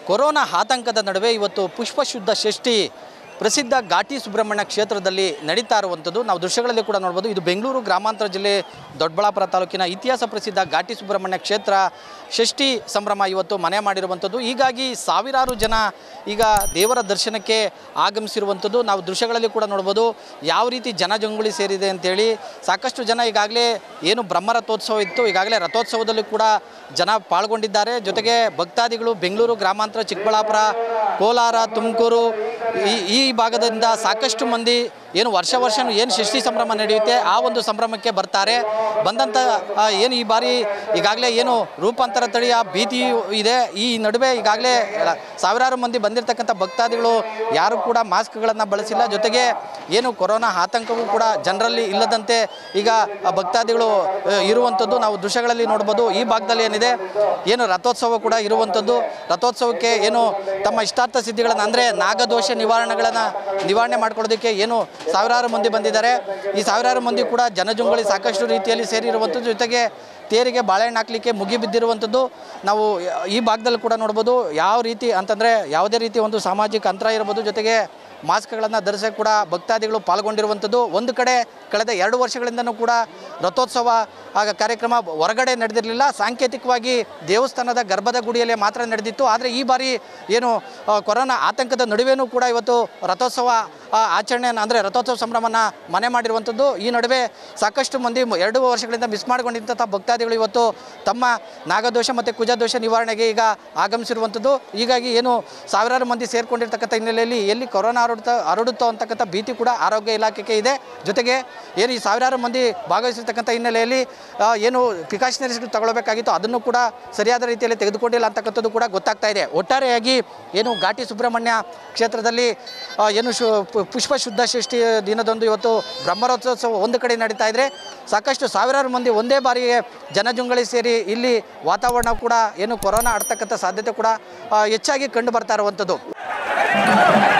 corona ಆತಂಕದ ನಡುವೆ ಇವತ್ತು ಪುಷ್ಪಶುದ್ಧ ಷಷ್ಠಿ ಪ್ರಸಿದ್ಧ ಘಾಟಿ ಸುಬ್ರಹ್ಮಣ್ಯ ಕ್ಷೇತ್ರದಲ್ಲಿ ನಡೀತಾ ಇರುವಂಥದ್ದು ನಾವು ದೃಶ್ಯಗಳಲ್ಲಿ ಕೂಡ ನೋಡ್ಬೋದು ಇದು ಬೆಂಗಳೂರು ಗ್ರಾಮಾಂತರ ಜಿಲ್ಲೆ ದೊಡ್ಡಬಳ್ಳಾಪುರ ತಾಲೂಕಿನ ಇತಿಹಾಸ ಪ್ರಸಿದ್ಧ ಘಾಟಿ ಸುಬ್ರಹ್ಮಣ್ಯ ಕ್ಷೇತ್ರ ಷಷ್ಠಿ ಸಂಭ್ರಮ ಇವತ್ತು ಮನೆ ಮಾಡಿರುವಂಥದ್ದು ಹೀಗಾಗಿ ಸಾವಿರಾರು ಜನ ಈಗ ದೇವರ ದರ್ಶನಕ್ಕೆ ಆಗಮಿಸಿರುವಂಥದ್ದು ನಾವು ದೃಶ್ಯಗಳಲ್ಲಿ ಕೂಡ ನೋಡ್ಬೋದು ಯಾವ ರೀತಿ ಜನಜಂಗುಳಿ ಸೇರಿದೆ ಅಂತೇಳಿ ಸಾಕಷ್ಟು ಜನ ಈಗಾಗಲೇ ಏನು ಬ್ರಹ್ಮ ರಥೋತ್ಸವ ಇತ್ತು ಈಗಾಗಲೇ ರಥೋತ್ಸವದಲ್ಲಿ ಕೂಡ ಜನ ಪಾಲ್ಗೊಂಡಿದ್ದಾರೆ ಜೊತೆಗೆ ಭಕ್ತಾದಿಗಳು ಬೆಂಗಳೂರು ಗ್ರಾಮಾಂತರ ಚಿಕ್ಕಬಳ್ಳಾಪುರ ಕೋಲಾರ ತುಮಕೂರು ಈ ಈ ಭಾಗದಿಂದ ಸಾಕಷ್ಟು ಮಂದಿ ಏನು ವರ್ಷ ವರ್ಷ ಏನು ಷಷ್ಠಿ ಸಂಭ್ರಮ ನಡೆಯುತ್ತೆ ಆ ಒಂದು ಸಂಭ್ರಮಕ್ಕೆ ಬರ್ತಾರೆ ಬಂದಂಥ ಆ, ಏನು ಈ ಬಾರಿ ಈಗಾಗಲೇ ಏನು ರೂಪಾಂತರ ತಳಿಯ ಭೀತಿ ಇದೆ ಈ ನಡುವೆ ಈಗಾಗಲೇ ಸಾವಿರಾರು ಮಂದಿ ಬಂದಿರತಕ್ಕಂಥ ಭಕ್ತಾದಿಗಳು ಯಾರು ಕೂಡ ಮಾಸ್ಕ್ಗಳನ್ನು ಬಳಸಿಲ್ಲ ಜೊತೆಗೆ ಏನು ಕೊರೋನಾ ಆತಂಕವೂ ಕೂಡ ಜನರಲ್ಲಿ ಇಲ್ಲದಂತೆ ಈಗ ಆ ಭಕ್ತಾದಿಗಳು ಆ, ಇರುವಂಥದ್ದು ನಾವು ದೃಶ್ಯಗಳಲ್ಲಿ ನೋಡ್ಬೋದು ಈ ಭಾಗದಲ್ಲಿ ಏನಿದೆ ಏನು ರಥೋತ್ಸವ ಕೂಡ ಇರುವಂಥದ್ದು ರಥೋತ್ಸವಕ್ಕೆ ಏನು ತಮ್ಮ ಇಷ್ಟಾರ್ಥ ಸಿದ್ಧಿಗಳನ್ನು ಅಂದರೆ ನಾಗದೋಷ ನಿವಾರಣೆಗಳನ್ನು ನಿವಾರಣೆ ಮಾಡ್ಕೊಳ್ಳೋದಕ್ಕೆ ಏನು ಸಾವಿರಾರು ಮಂದಿ ಬಂದಿದ್ದಾರೆ ಈ ಸಾವಿರಾರು ಮಂದಿ ಕೂಡ ಜನಜುಂಗಳಿ ಸಾಕಷ್ಟು ರೀತಿಯಲ್ಲಿ ಸೇರಿರುವಂಥದ್ದು ಜೊತೆಗೆ ತೇರಿಗೆ ಬಾಳೆಹಣ್ಣು ಹಾಕಲಿಕ್ಕೆ ಮುಗಿ ಬಿದ್ದಿರುವಂಥದ್ದು ನಾವು ಈ ಭಾಗದಲ್ಲಿ ಕೂಡ ನೋಡ್ಬೋದು ಯಾವ ರೀತಿ ಅಂತಂದರೆ ಯಾವುದೇ ರೀತಿ ಒಂದು ಸಾಮಾಜಿಕ ಅಂತರ ಇರ್ಬೋದು ಜೊತೆಗೆ ಮಾಸ್ಕ್ಗಳನ್ನು ಧರಿಸಿ ಕೂಡ ಭಕ್ತಾದಿಗಳು ಪಾಲ್ಗೊಂಡಿರುವಂಥದ್ದು ಒಂದು ಕಡೆ ಕಳೆದ ಎರಡು ವರ್ಷಗಳಿಂದನೂ ಕೂಡ ರಥೋತ್ಸವ ಆಗ ಕಾರ್ಯಕ್ರಮ ಹೊರಗಡೆ ನಡೆದಿರಲಿಲ್ಲ ಸಾಂಕೇತಿಕವಾಗಿ ದೇವಸ್ಥಾನದ ಗರ್ಭದ ಗುಡಿಯಲ್ಲೇ ಮಾತ್ರ ನಡೆದಿತ್ತು ಆದರೆ ಈ ಬಾರಿ ಏನು ಆ, ಕೊರೋನಾ ಆತಂಕದ ನಡುವೆನೂ ಕೂಡ ಇವತ್ತು ರಥೋತ್ಸವ ಆ, ಆಚರಣೆಯನ್ನು ಅಂದರೆ ರಥೋತ್ಸವ ಸಂಭ್ರಮನ ಮನೆ ಮಾಡಿರುವಂಥದ್ದು ಈ ನಡುವೆ ಸಾಕಷ್ಟು ಮಂದಿ ಮ- ಎರಡು ವರ್ಷಗಳಿಂದ ಮಿಸ್ ಮಾಡಿಕೊಂಡಿದ್ದಂಥ ಭಕ್ತಾದಿಗಳು ಇವತ್ತು ತಮ್ಮ ನಾಗದೋಷ ಮತ್ತು ಕುಜದೋಷ ನಿವಾರಣೆಗೆ ಈಗ ಆಗಮಿಸಿರುವಂಥದ್ದು ಹೀಗಾಗಿ ಏನು ಸಾವಿರಾರು ಮಂದಿ ಸೇರ್ಕೊಂಡಿರ್ತಕ್ಕಂಥ ಹಿನ್ನೆಲೆಯಲ್ಲಿ ಎಲ್ಲಿ ಕೊರೋನಾ ಹರಡುತ್ತಾ ಹರಡುತ್ತೋ ಅಂತಕ್ಕಂಥ ಭೀತಿ ಕೂಡ ಆರೋಗ್ಯ ಇಲಾಖೆಗೆ ಇದೆ ಜೊತೆಗೆ ಏನು ಈ ಸಾವಿರಾರು ಮಂದಿ ಭಾಗವಹಿಸಿರ್ತಕ್ಕಂಥ ಹಿನ್ನೆಲೆಯಲ್ಲಿ ಆ, ಏನು ಪ್ರಿಕಾಷನರೀಸ್ ತಗೊಳ್ಬೇಕಾಗಿತ್ತು ಅದನ್ನು ಕೂಡ ಸರಿಯಾದ ರೀತಿಯಲ್ಲಿ ತೆಗೆದುಕೊಂಡಿಲ್ಲ ಅಂತಕ್ಕಂಥದ್ದು ಕೂಡ ಗೊತ್ತಾಗ್ತಾ ಇದೆ ಒಟ್ಟಾರೆಯಾಗಿ ಏನು ಘಾಟಿ ಸುಬ್ರಹ್ಮಣ್ಯ ಕ್ಷೇತ್ರದಲ್ಲಿ ಆ, ಏನು ಶು ಪು- ಪುಷ್ಪ ಶುದ್ಧ ಷಷ್ಠಿ ದಿನದಂದು ಇವತ್ತು ಬ್ರಹ್ಮರಥೋತ್ಸವ ಒಂದು ಕಡೆ ನಡೀತಾ ಇದ್ರೆ ಸಾಕಷ್ಟು ಸಾವಿರಾರು ಮಂದಿ ಒಂದೇ ಬಾರಿಗೆ ಜನಜುಂಗಳಿ ಸೇರಿ ಇಲ್ಲಿ ವಾತಾವರಣ ಕೂಡ ಏನು ಕೊರೋನಾ ಆಡ್ತಕ್ಕಂಥ ಸಾಧ್ಯತೆ ಕೂಡ ಆ, ಹೆಚ್ಚಾಗಿ ಕಂಡು ಬರ್ತಾ ಇರುವಂಥದ್ದು